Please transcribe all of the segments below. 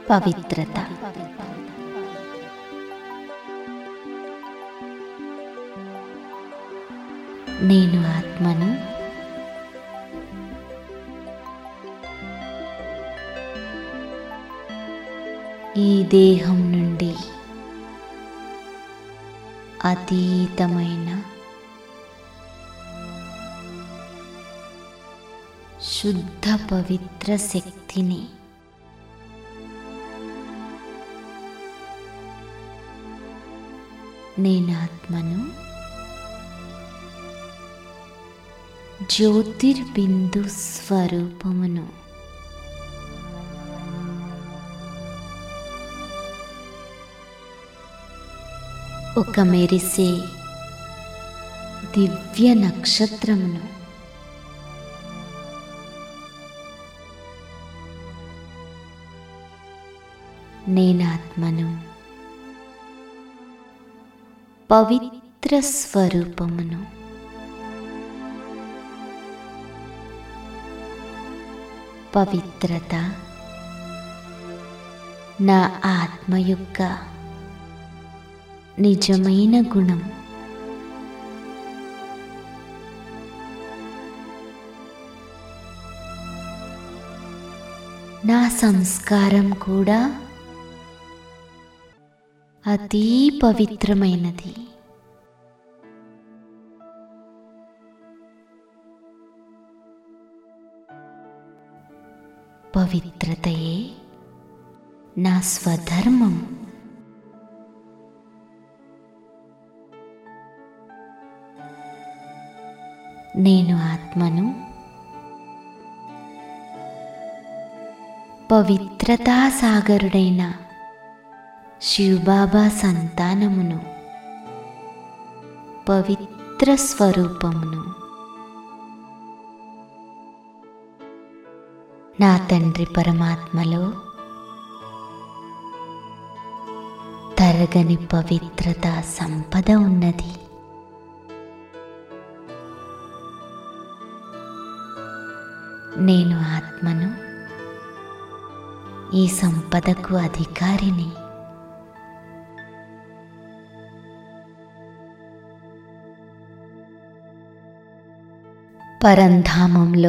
పవిత్రత నేను ఆత్మను ఈ దేహం నుండి అతీతమైన శుద్ధ పవిత్ర శక్తిని నేను ఆత్మను జ్యోతిర్బిందు స్వరూపమును ఒక మెరిసే దివ్య నక్షత్రమును నేనాత్మను పవిత్ర స్వరూపమును పవిత్రత నా ఆత్మ యొక్క నిజమైన గుణం నా సంస్కారం కూడా అతి పవిత్రమైనది పవిత్రతయే నా స్వధర్మం నేను ఆత్మను పవిత్రతా సాగరుడైన శివబాబా సంతానమును పవిత్ర స్వరూపమును నా తండ్రి పరమాత్మలో తరగని పవిత్రత సంపద ఉన్నది నేను ఆత్మను ఈ సంపదకు అధికారిని పరంధామంలో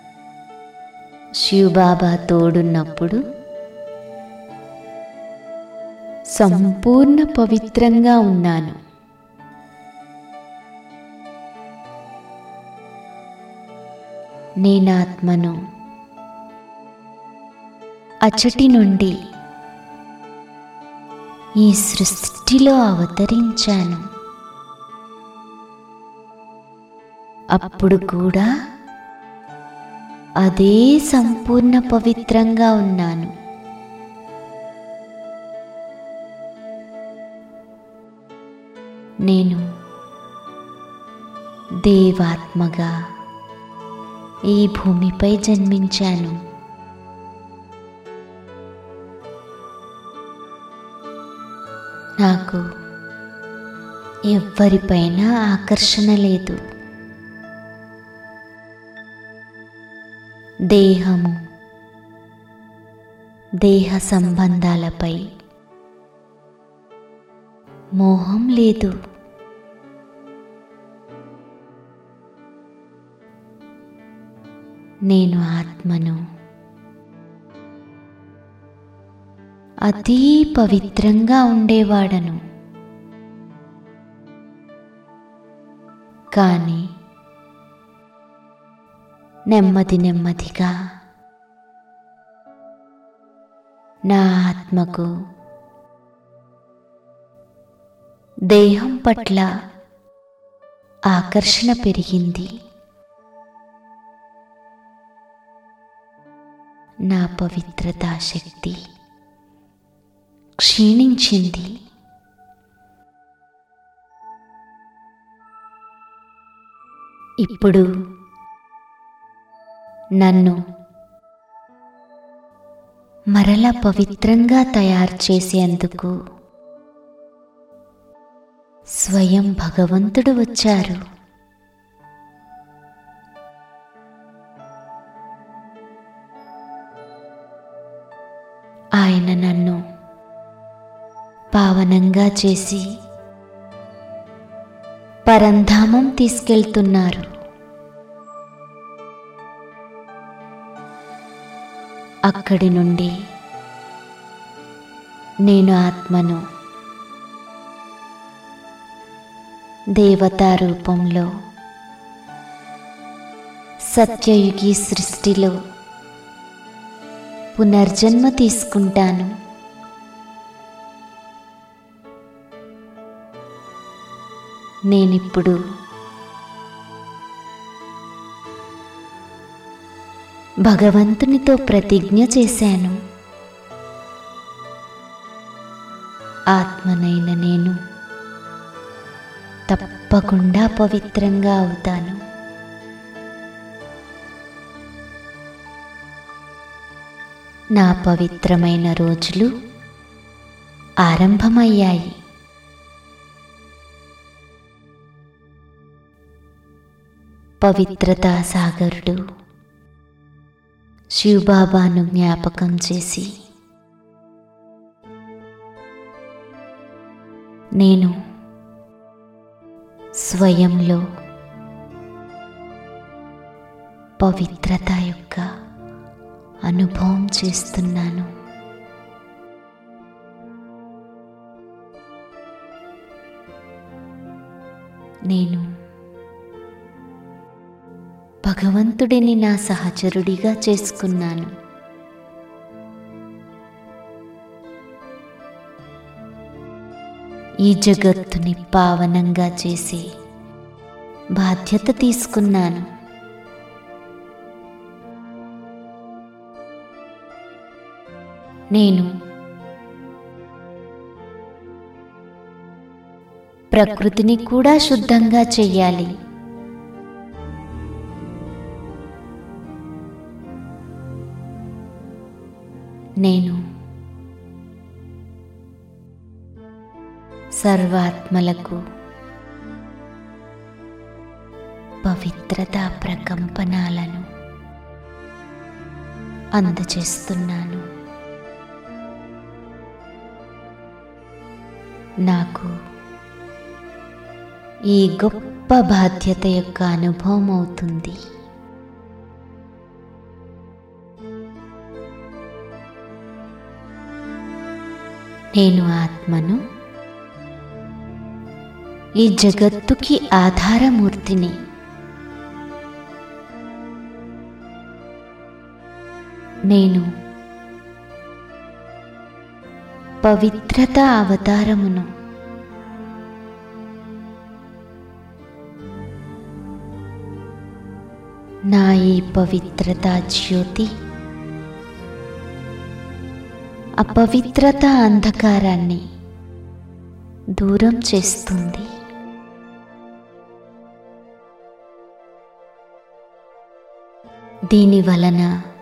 శివబాబా తోడున్నప్పుడు సంపూర్ణ పవిత్రంగా ఉన్నాను నేనాత్మను అచటి నుండి ఈ సృష్టిలో అవతరించాను అప్పుడు కూడా అదే సంపూర్ణ పవిత్రంగా ఉన్నాను నేను దేవాత్మగా ఈ భూమిపై జన్మించాను నాకు ఎవ్వరిపైన ఆకర్షణ లేదు దేహము దేహ సంబంధాలపై మోహం లేదు నేను ఆత్మను అతి పవిత్రంగా ఉండేవాడను కానీ నెమ్మది నెమ్మదిగా నా ఆత్మకు దేహం పట్ల ఆకర్షణ పెరిగింది నా పవిత్రతా శక్తి క్షీణించింది ఇప్పుడు నన్ను మరల పవిత్రంగా తయారు చేసేందుకు స్వయం భగవంతుడు వచ్చారు ఆ ఆయన నన్ను పావనంగా చేసి పరంధామం తీసుకెళ్తున్నారు అక్కడి నుండి నేను ఆత్మను దేవతా రూపంలో సత్యయుగి సృష్టిలో పునర్జన్మ తీసుకుంటాను నేనిప్పుడు భగవంతునితో ప్రతిజ్ఞ చేశాను ఆత్మనైన నేను తప్పకుండా పవిత్రంగా అవుతాను నా పవిత్రమైన రోజులు ఆరంభమయ్యాయి పవిత్రతా సాగరుడు శివబాబాను జ్ఞాపకం చేసి నేను స్వయంలో పవిత్రత యొక్క అనుభవం చేస్తున్నాను నేను భగవంతుడిని నా సహచరుడిగా చేసుకున్నాను ఈ జగత్తుని పావనంగా చేసి బాధ్యత తీసుకున్నాను నేను ప్రకృతిని కూడా శుద్ధంగా చెయ్యాలి నేను సర్వాత్మలకు పవిత్రతా ప్రకంపనాలను అందజేస్తున్నాను నాకు ఈ గొప్ప బాధ్యత యొక్క అనుభవం అవుతుంది నేను ఆత్మను ఈ జగత్తుకి ఆధారమూర్తిని నేను పవిత్రత అవతారమును నా ఈ పవిత్రత జ్యోతి అపవిత్రత అంధకారాన్ని దూరం చేస్తుంది దీని వలన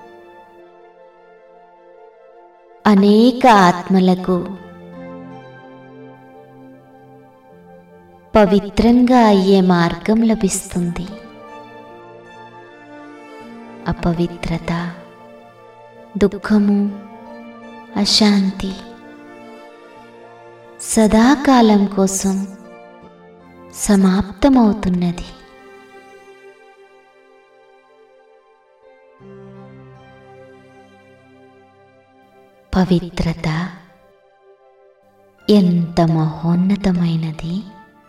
అనేక ఆత్మలకు పవిత్రంగా అయ్యే మార్గం లభిస్తుంది అపవిత్రత దుఃఖము అశాంతి సదాకాలం కోసం సమాప్తమవుతున్నది పవిత్రత ఎంత మహోన్నతమైనది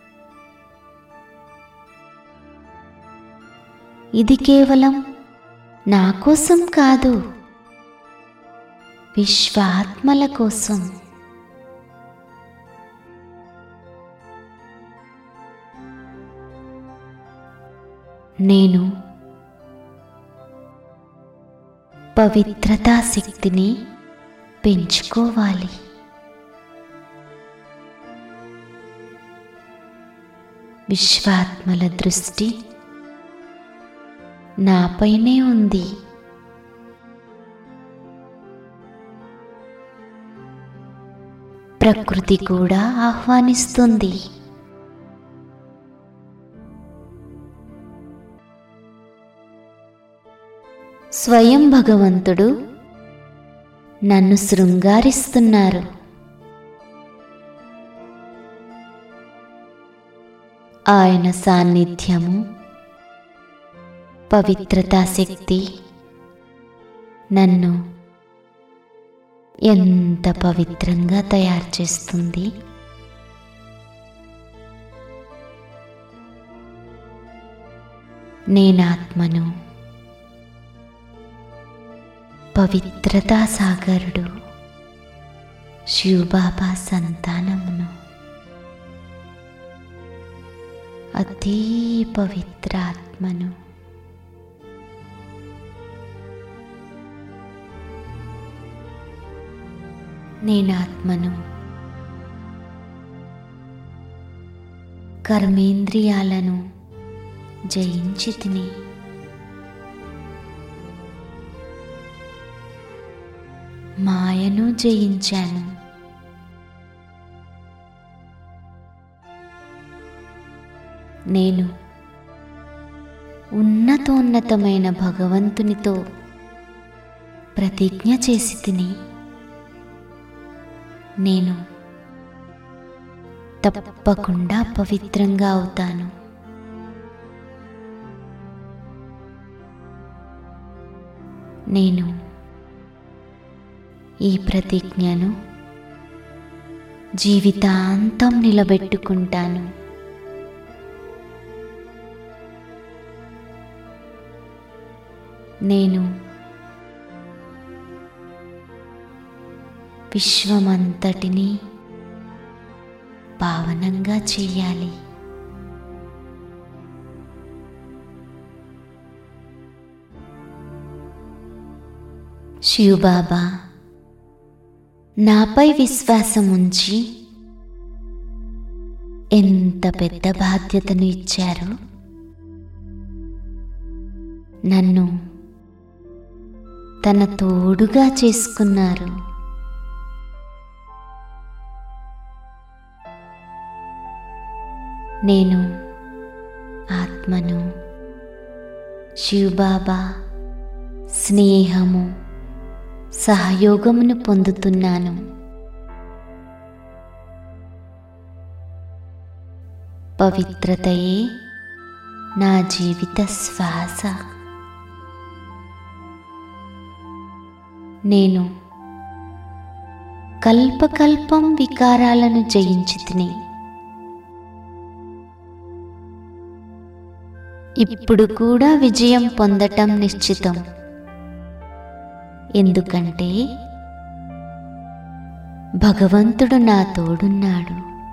ఇది కేవలం నా కోసం కాదు విశ్వాత్మల కోసం నేను పవిత్రతా శక్తిని పెంచుకోవాలి విశ్వాత్మల దృష్టి నాపైనే ఉంది ప్రకృతి కూడా ఆహ్వానిస్తుంది స్వయం భగవంతుడు నన్ను శృంగారిస్తున్నారు ఆయన సాన్నిధ్యము పవిత్రతా శక్తి నన్ను ఎంత పవిత్రంగా తయారు చేస్తుంది నేనాత్మను పవిత్రతా సాగరుడు శివబాబా సంతానమును అతి పవిత్ర ఆత్మను నేనాత్మను కర్మేంద్రియాలను జయించి తిని మాయను జయించాను నేను ఉన్నతోన్నతమైన భగవంతునితో ప్రతిజ్ఞ చేసి తిని నేను తప్పకుండా పవిత్రంగా అవుతాను నేను ఈ ప్రతిజ్ఞను జీవితాంతం నిలబెట్టుకుంటాను నేను విశ్వమంతటిని పావనంగా చెయ్యాలి శివబాబా నాపై విశ్వాసం ఉంచి ఎంత పెద్ద బాధ్యతను ఇచ్చారు నన్ను తన తోడుగా చేసుకున్నారు నేను ఆత్మను శివబాబా స్నేహము సహయోగమును పొందుతున్నాను పవిత్రతయే నా జీవిత శ్వాస నేను కల్పకల్పం వికారాలను జయించి తిని ఇప్పుడు కూడా విజయం పొందటం నిశ్చితం ఎందుకంటే భగవంతుడు నా తోడున్నాడు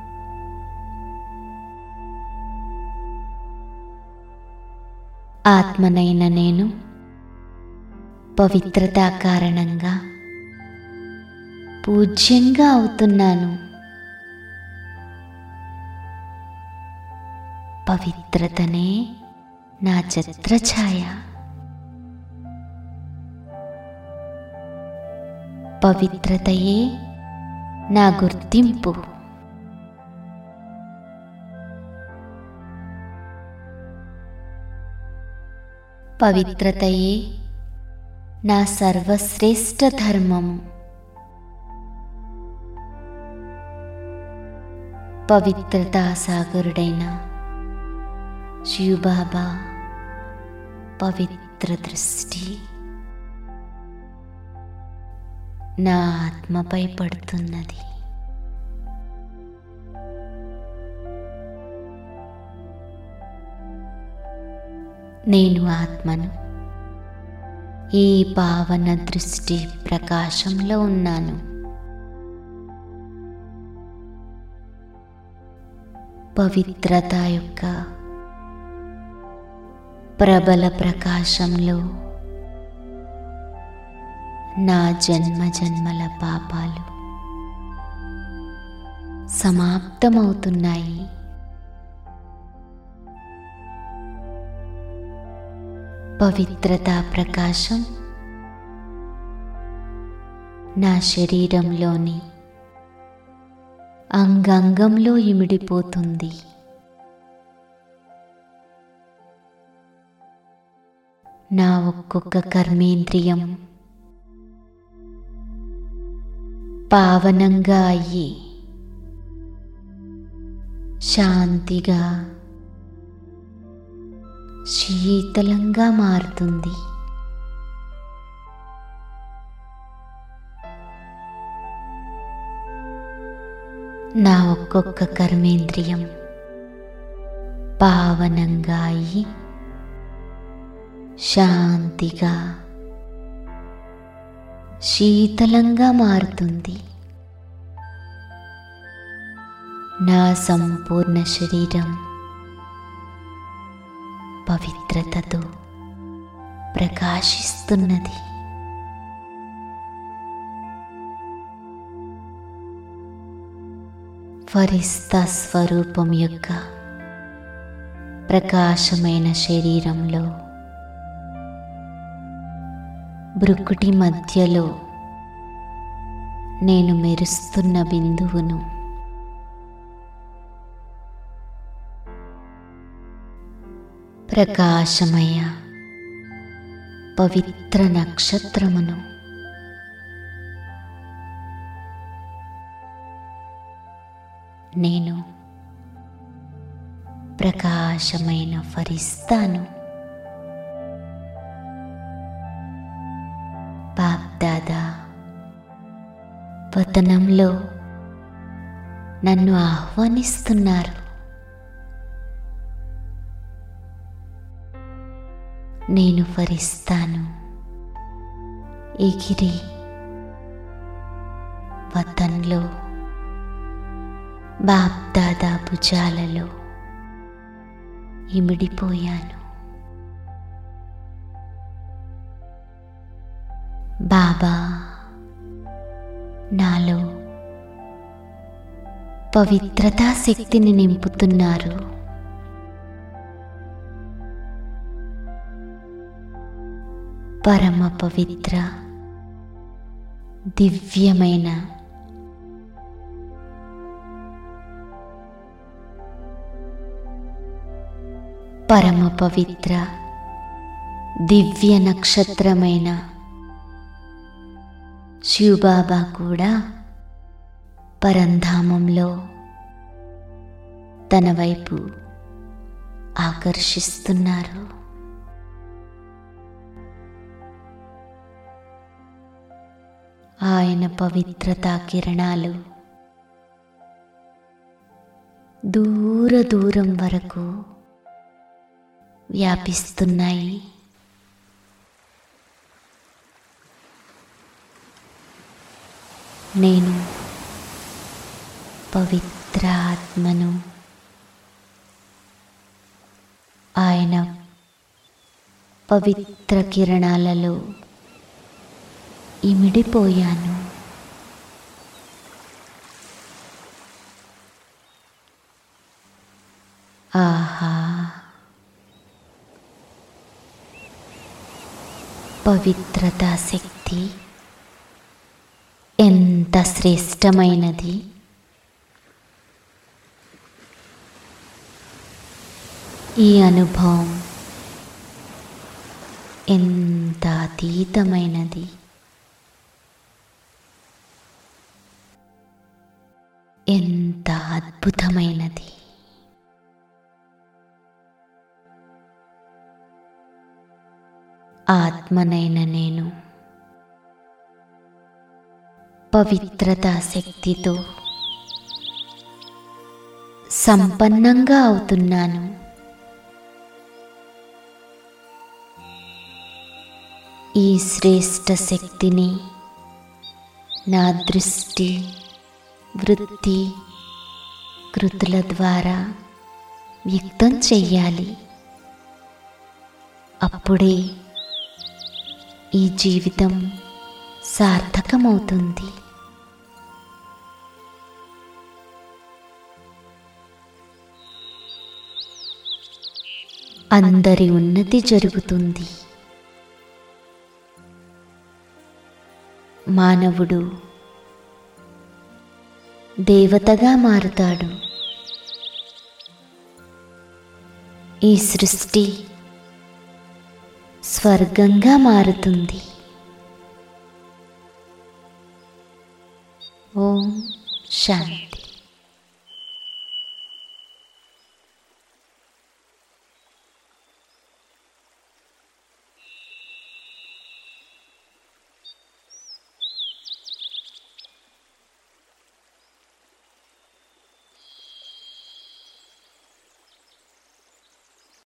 ఆత్మనైన నేను పవిత్రత కారణంగా పూజ్యంగా అవుతున్నాను పవిత్రతనే నా ఛత్రఛాయ పవిత్రతయే నా గుర్తింపు పవిత్రతయే నా సర్వశ్రేష్ఠ ధర్మము పవిత్రతా సాగరుడైన శివబాబా పవిత్ర దృష్టి నా ఆత్మపై పడుతున్నది నేను ఆత్మను ఈ పావన దృష్టి ప్రకాశంలో ఉన్నాను పవిత్రత యొక్క ప్రబల ప్రకాశంలో నా జన్మ జన్మల పాపాలు సమాప్తమవుతున్నాయి పవిత్రతా ప్రకాశం నా శరీరంలోని అంగంగంలో ఇమిడిపోతుంది నా ఒక్కొక్క కర్మేంద్రియం పావనంగా అయ్యి శాంతిగా శీతలంగా మారుతుంది నా ఒక్కొక్క కర్మేంద్రియం పావనంగా అయ్యి శాంతిగా శీతలంగా మారుతుంది నా సంపూర్ణ శరీరం పవిత్రతతో ప్రకాశిస్తున్నది ఫరిస్తా స్వరూపం యొక్క ప్రకాశమైన శరీరంలో బ్రుకుటి మధ్యలో నేను మెరుస్తున్న బిందువును ప్రకాశమయ పవిత్ర నక్షత్రమును నేను ప్రకాశమైన ఫరిస్తాను బాప్దాదా పతనంలో నన్ను ఆహ్వానిస్తున్నారు నేను ఫరిస్తాను ఎగిరి వతంలో బాప్దాదా భుజాలలో ఇమిడిపోయాను బాబా నాలో పవిత్రతా శక్తిని నింపుతున్నారు పరమ పవిత్ర దివ్యమైన పరమ పవిత్ర దివ్య నక్షత్రమైన శివబాబా కూడా పరంధామంలో తన వైపు ఆకర్షిస్తున్నారు ఆయన పవిత్రతా కిరణాలు దూర దూరం వరకు వ్యాపిస్తున్నాయి నేను పవిత్ర ఆత్మను ఆయన పవిత్ర కిరణాలలో ఇమిడిపోయాను ఆహా పవిత్రతా శక్తి ఎంత శ్రేష్టమైనది ఈ అనుభవం ఎంత అతీతమైనది ఎంత అద్భుతమైనది ఆత్మనైన నేను పవిత్రతా శక్తితో సంపన్నంగా అవుతున్నాను ఈ శ్రేష్ట శక్తిని నా దృష్టి వృత్తి కృతుల ద్వారా వ్యక్తం చెయ్యాలి అప్పుడే ఈ జీవితం సార్థకమవుతుంది అందరి ఉన్నతి జరుగుతుంది మానవుడు దేవతగా మారుతాడు ఈ సృష్టి స్వర్గంగా మారుతుంది ఓం శాంతి